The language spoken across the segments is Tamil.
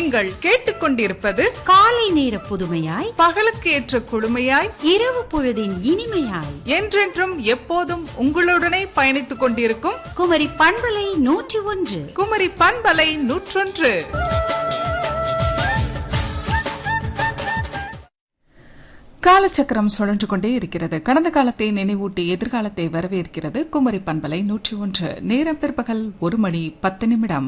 நீங்கள் கேட்டுக்கொண்டிருப்பது காலை நேர புதுமையாய் பகலுக்கு ஏற்ற குழுமையாய் இரவு பொழுதின் இனிமையாய் என்றென்றும் எப்போதும் உங்களுடனே பயணித்துக் கொண்டிருக்கும் குமரி பண்பலை நூற்றி ஒன்று குமரி பண்பலை நூற்றொன்று காலச்சக்கரம் சுழன்று கொண்டே இருக்கிறது கடந்த காலத்தை நினைவூட்டி எதிர்காலத்தை வரவேற்கிறது குமரி பண்பலை நூற்றி ஒன்று நேரம் பிற்பகல் ஒரு மணி பத்து நிமிடம்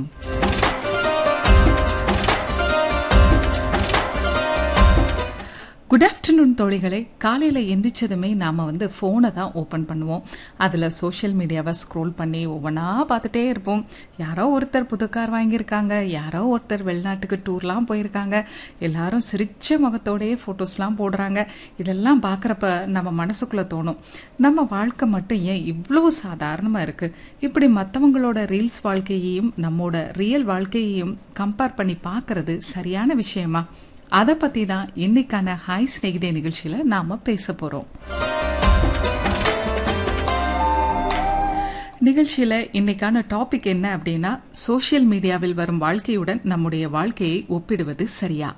குட் ஆஃப்டர்நூன் தோழிகளே காலையில் எந்திரிச்சதுமே நாம் வந்து ஃபோனை தான் ஓப்பன் பண்ணுவோம் அதில் சோஷியல் மீடியாவை ஸ்க்ரோல் பண்ணி ஒவ்வொன்றா பார்த்துட்டே இருப்போம் யாரோ ஒருத்தர் புது கார் வாங்கியிருக்காங்க யாரோ ஒருத்தர் வெளிநாட்டுக்கு டூர்லாம் போயிருக்காங்க எல்லாரும் சிரிச்ச முகத்தோடயே ஃபோட்டோஸ்லாம் போடுறாங்க இதெல்லாம் பார்க்குறப்ப நம்ம மனசுக்குள்ளே தோணும் நம்ம வாழ்க்கை மட்டும் ஏன் இவ்வளோ சாதாரணமாக இருக்குது இப்படி மற்றவங்களோட ரீல்ஸ் வாழ்க்கையையும் நம்மோட ரியல் வாழ்க்கையையும் கம்பேர் பண்ணி பார்க்கறது சரியான விஷயமா அதை பத்தி தான் இன்னைக்கான ஹாய் ஸ்நேகிதே நிகழ்ச்சியில நாம பேச போறோம் நிகழ்ச்சியில இன்னைக்கான டாபிக் என்ன அப்படின்னா சோஷியல் மீடியாவில் வரும் வாழ்க்கையுடன் நம்முடைய வாழ்க்கையை ஒப்பிடுவது சரியா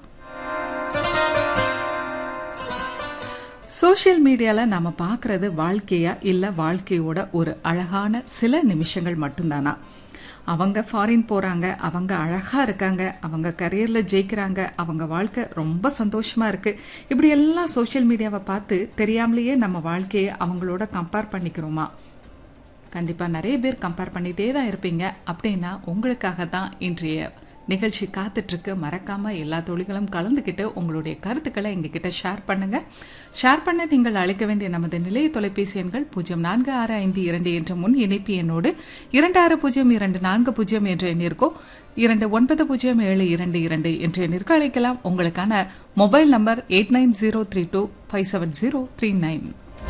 சோஷியல் மீடியால நாம பார்க்கறது வாழ்க்கையா இல்ல வாழ்க்கையோட ஒரு அழகான சில நிமிஷங்கள் மட்டும்தானா அவங்க ஃபாரின் போறாங்க அவங்க அழகா இருக்காங்க அவங்க கரியர்ல ஜெயிக்கிறாங்க அவங்க வாழ்க்கை ரொம்ப சந்தோஷமா இருக்கு இப்படி எல்லாம் சோஷியல் மீடியாவை பார்த்து தெரியாமலேயே நம்ம வாழ்க்கையை அவங்களோட கம்பேர் பண்ணிக்கிறோமா கண்டிப்பா நிறைய பேர் கம்பேர் பண்ணிட்டே தான் இருப்பீங்க அப்படின்னா உங்களுக்காக தான் இன்றைய நிகழ்ச்சி காத்துட்டு இருக்கு மறக்காம எல்லா தொழில்களும் கலந்துக்கிட்டு உங்களுடைய கருத்துக்களை எங்ககிட்ட ஷேர் பண்ணுங்க ஷேர் பண்ண நீங்கள் அழைக்க வேண்டிய நமது நிலைய தொலைபேசி எண்கள் பூஜ்ஜியம் நான்கு ஆறு ஐந்து இரண்டு என்ற முன் இணைப்பு எண்ணோடு இரண்டு ஆறு பூஜ்ஜியம் இரண்டு நான்கு பூஜ்ஜியம் என்ற எண்ணிற்கோ இரண்டு ஒன்பது பூஜ்ஜியம் ஏழு இரண்டு இரண்டு என்ற எண்ணிற்கு அழைக்கலாம் உங்களுக்கான mobile number eight nine zero three two five seven zero three nine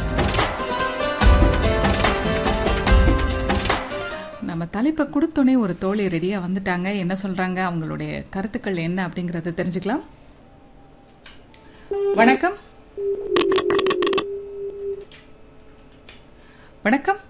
நம்ம தலைப்பை கொடுத்தோன்னே ஒரு தோழி ரெடியா வந்துட்டாங்க என்ன சொல்றாங்க அவங்களுடைய கருத்துக்கள் என்ன அப்படிங்கறத தெரிஞ்சுக்கலாம் வணக்கம் வணக்கம்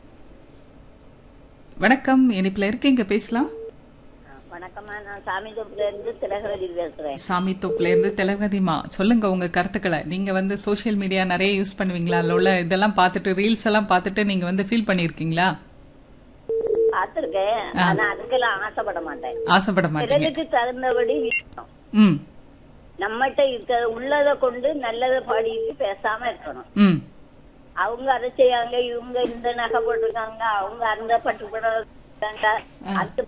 வணக்கம் இனிப்புல இருக்கீங்க பேசலாம் வணக்கம்மா நான் சாமிதோப்புல இருந்து திலகவதி பேசுறேன் சாமி தோப்புல இருந்து திலகதிமா சொல்லுங்க உங்க கருத்துக்களை நீங்க வந்து சோஷியல் மீடியா நிறைய யூஸ் பண்ணுவீங்களா அதுல உள்ள இதெல்லாம் பார்த்துட்டு ரீல்ஸ் எல்லாம் பார்த்துட்டு நீங்க வந்து ஃபீல் பண்ணிருக்கீங்களா பார்த்திருக்கேன் ஆனா அதுக்கெல்லாம் ஆசைப்பட மாட்டேன் ஆசைப்பட மாட்டீங்க பிறருக்கு தகுந்தபடி இருக்கணும் ம் நம்மகிட்ட இருக்கிற உள்ளதை கொண்டு நல்லதை பாடிட்டு பேசாம இருக்கணும் ம் அவங்க அதை செய்யாங்க இவங்க இந்த நகை போட்டிருக்காங்க அவங்க அந்த பட்டு போடுறாங்க அது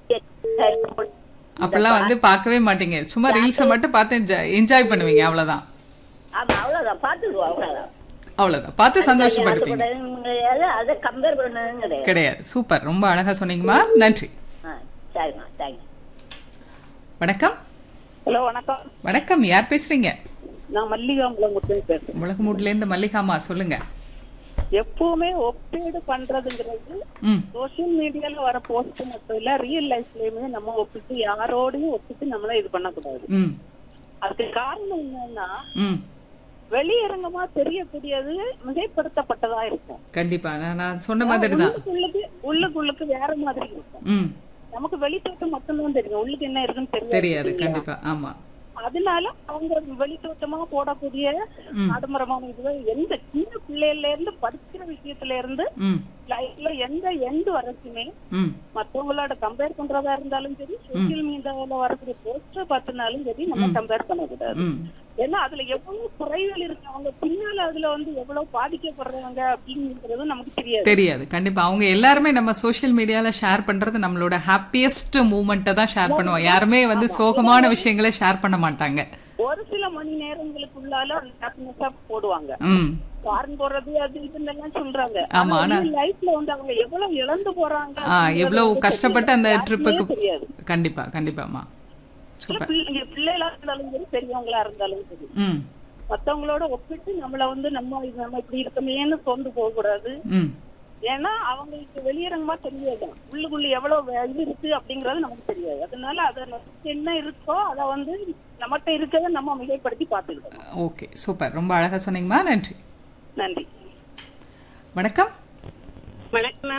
அப்பெல்லாம் வந்து பார்க்கவே மாட்டீங்க சும்மா ரீல்ஸை மட்டும் பார்த்து என்ஜாய் பண்ணுவீங்க அவ்வளவுதான் ஆமா அவ்வளவுதான் பாத்துக்குவோம் அவ்வளவுதான் அவ்வளவுதான் பார்த்து சந்தோஷப்பட்டுப்பீங்க ஆசைப்படவும் கிடையாது அதை கம்பேர் பண்ணதும் கிடையாது கிடையாது சூப்பர் ரொம்ப அழகா சொன்னீங்கம்மா நன்றி ஆ, சரிம்மா தேங்க்யூ வணக்கம் ஹலோ வணக்கம் வணக்கம் யார் பேசுறீங்க நான் மல்லிகாம்பலம் முத்து பேசுறேன் முளகுமூட்ல இருந்து மல்லிகாமா சொல்லுங்க எப்பவுமே ஒப்பீடு பண்றதுங்கிறது ம் சோசியல் மீடியால வர போஸ்ட் மட்டும் இல்ல ரியல் லைஃப்லயுமே நம்ம ஒப்பிட்டு யாரோடையும் ஒப்பிட்டு நம்மள இது பண்ணக்கூடாது ம் அதுக்கு காரணம் என்னன்னா ம் வெளியரங்கமா தெரியக்கூடியது மிகைப்படுத்தப்பட்டதா இருக்கும் கண்டிப்பா நான் நான் சொன்ன மாதிரி தான் உள்ளுக்குள்ளுக்கு உள்ளுக்குள்ளுக்கு வேற மாதிரி இருக்கும் ம் நமக்கு வெளித்தோட்டம் மட்டும்தான் தெரியும் உள்ளுக்கு என்ன இருக்குன்னு தெரியாது தெரியாது கண்டிப்பா ஆமா அதனால அவங்க வெளித்தோட்டமா போடக்கூடிய ம். ஆடம்பரமான இது எந்த சின்ன பிள்ளையில இருந்து படிக்கிற விஷயத்துல இருந்து ம் லைஃப்ல எந்த எண்டு வரைக்குமே ம் மத்தவங்களோட கம்பேர் பண்றதா இருந்தாலும் சரி சோசியல் மீடியால வரக்கூடிய போஸ்டர் பார்த்தினாலும் சரி நம்ம கம்பேர் பண்ணக்கூடாது ம் ஏன்னா அதுல எவ்வளவு குறைகள் இருக்கு அவங்க பின்னால அதுல வந்து எவ்வளவு பாதிக்கப்படுறாங்க அப்படிங்கிறது நமக்கு தெரியாது தெரியாது கண்டிப்பா அவங்க எல்லாருமே நம்ம சோஷியல் மீடியால ஷேர் பண்றது நம்மளோட ஹாப்பியஸ்ட் மூமெண்ட்டை தான் ஷேர் பண்ணுவோம் யாருமே வந்து சோகமான விஷயங்களை ஷேர் பண்ண மாட்டாங்க ஒரு சில மணி நேரங்களுக்குள்ளால அந்த ஹாப்பினஸா போடுவாங்க ம் ஃபாரின் போறது அது இதுன்னு எல்லாம் சொல்றாங்க ஆமா, ஆனா- லைஃப்ல வந்து அவங்க எவ்வளவு இழந்து போறாங்க ஆ எவ்வளவு கஷ்டப்பட்டு அந்த ட்ரிப்புக்கு தெரியாது கண்டிப்பா கண்டிப்பாமா சில பிள்ளை- பிள்ளைகளா இருந்தாலும் சரி பெரியவங்களா இருந்தாலும் சரி ம் மத்தவங்களோட ஒப்பிட்டு நம்மள வந்து நம்ம இது நம்ம இப்படி இருக்கமேன்னு சோர்ந்து போக கூடாது ம் ஏன்னா அவங்களுக்கு வெளியரங்கமா தெரியாது உள்ளுக்குள்ள எவ்வளவு வே- இது இருக்கு அப்படிங்கறது நமக்கு தெரியாது அதனால அத நமக்கு என்ன இருக்கோ அத வந்து நம்மகிட்ட இருக்கதை நம்ம மிகைப்படுத்தி பார்த்துக்கிட்டோம் ஓகே சூப்பர் ரொம்ப அழகா சொன்னீங்கம்மா நன்றி நன்றி வணக்கம் வணக்கம்